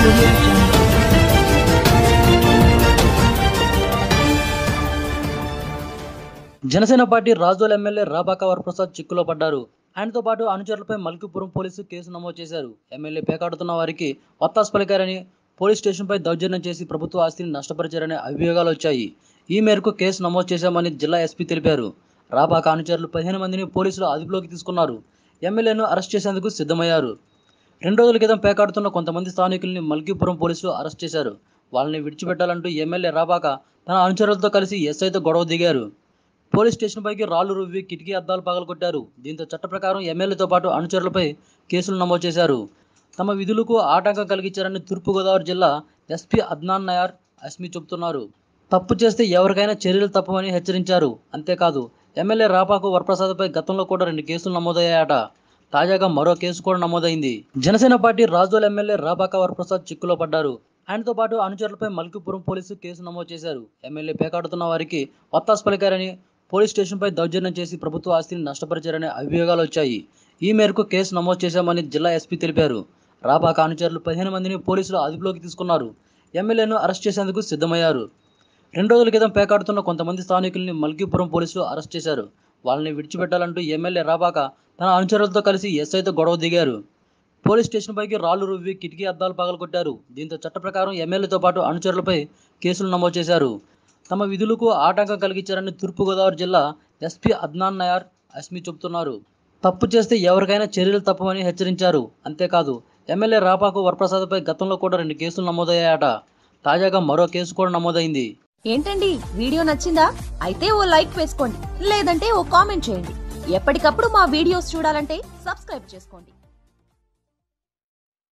audio jungle. Janasena party Razole MLA Rapaka Varaprasad చిక్కులో పడ్డారు ఆయనతో పాటు అనుచరులపై మల్కీపురం పోలీసు కేసు నమోదు చేశారు ఎమ్మెల్యే పేకాడుతున్న వారికి వత్తాసు పలికారని పోలీస్ స్టేషన్పై దౌర్జన్యం చేసి ప్రభుత్వ ఆస్తిని నష్టపరిచారనే అభియోగాలు వచ్చాయి ఈ మేరకు కేసు నమోదు చేశామని జిల్లా ఎస్పీ తెలిపారు రాబాక అనుచరులు పదిహేను మందిని పోలీసులు అదుపులోకి తీసుకున్నారు ఎమ్మెల్యేను అరెస్ట్ చేసేందుకు సిద్ధమయ్యారు రెండు రోజుల క్రితం పేకాడుతున్న కొంతమంది స్థానికుల్ని మల్కీపురం పోలీసులు అరెస్ట్ చేశారు వాళ్ళని విడిచిపెట్టాలంటూ ఎమ్మెల్యే రాబాక తన అనుచరులతో కలిసి ఎస్ఐతో గొడవ దిగారు పోలీస్ స్టేషన్ పైకి రాళ్లు రువ్వి కిటికీ అద్దాలు పగలగొట్టారు దీంతో చట్ట ప్రకారం ఎమ్మెల్యేతో పాటు అనుచరులపై కేసులు నమోదు చేశారు తమ విధులకు ఆటంకం కలిగించారని తూర్పుగోదావరి జిల్లా ఎస్పీ అద్నాన్ నయార్ అస్మి చెబుతున్నారు తప్పు చేస్తే ఎవరికైనా చర్యలు తప్పవని హెచ్చరించారు అంతేకాదు ఎమ్మెల్యే రాపాకు వరప్రసాద్పై గతంలో కూడా రెండు కేసులు నమోదయ్యాయట తాజాగా మరో కేసు కూడా నమోదైంది జనసేన పార్టీ రాజోల్ ఎమ్మెల్యే రాబాక వరప్రసాద్ చిక్కులో పడ్డారు ఆయనతో పాటు అనుచరులపై మల్కీపురం పోలీసు కేసు నమోదు చేశారు ఎమ్మెల్యే పేకాడుతున్న వారికి వత్తాసు పలికారని పోలీస్ స్టేషన్పై దౌర్జన్యం చేసి ప్రభుత్వ ఆస్తిని నష్టపరిచారనే అభియోగాలు వచ్చాయి ఈ మేరకు కేసు నమోదు చేశామని జిల్లా ఎస్పీ తెలిపారు రాబాక అనుచరులు పదిహేను మందిని పోలీసులు అదుపులోకి తీసుకున్నారు ఎమ్మెల్యేను అరెస్ట్ చేసేందుకు సిద్ధమయ్యారు రెండు రోజుల క్రితం పేకాడుతున్న కొంతమంది స్థానికుల్ని మల్కీపురం పోలీసులు అరెస్ట్ చేశారు వాళ్ళని విడిచిపెట్టాలంటూ ఎమ్మెల్యే రాబాక తన అనుచరులతో కలిసి ఎస్ఐతో గొడవ దిగారు పోలీస్ స్టేషన్ పైకి రాళ్లు రువ్వి కిటికీ అద్దాలు పగలగొట్టారు దీంతో చట్ట ప్రకారం ఎమ్మెల్యేతో పాటు అనుచరులపై కేసులు నమోదు చేశారు తమ విధులకు ఆటంకం కలిగించారని తూర్పుగోదావరి జిల్లా ఎస్పీ అద్నాన్ నయార్ అస్మి చెబుతున్నారు తప్పు చేస్తే ఎవరికైనా చర్యలు తప్పవని హెచ్చరించారు అంతేకాదు ఎమ్మెల్యే రాపాకు వరప్రసాద్పై గతంలో కూడా రెండు కేసులు నమోదయ్యాయట తాజాగా మరో కేసు కూడా నమోదైంది ఏంటండి వీడియో నచ్చిందా అయితే ఓ లైక్ వేసుకోండి లేదంటే ఓ కామెంట్ చేయండి ఎప్పటికప్పుడు మా వీడియోస్ చూడాలంటే సబ్స్క్రైబ్ చేసుకోండి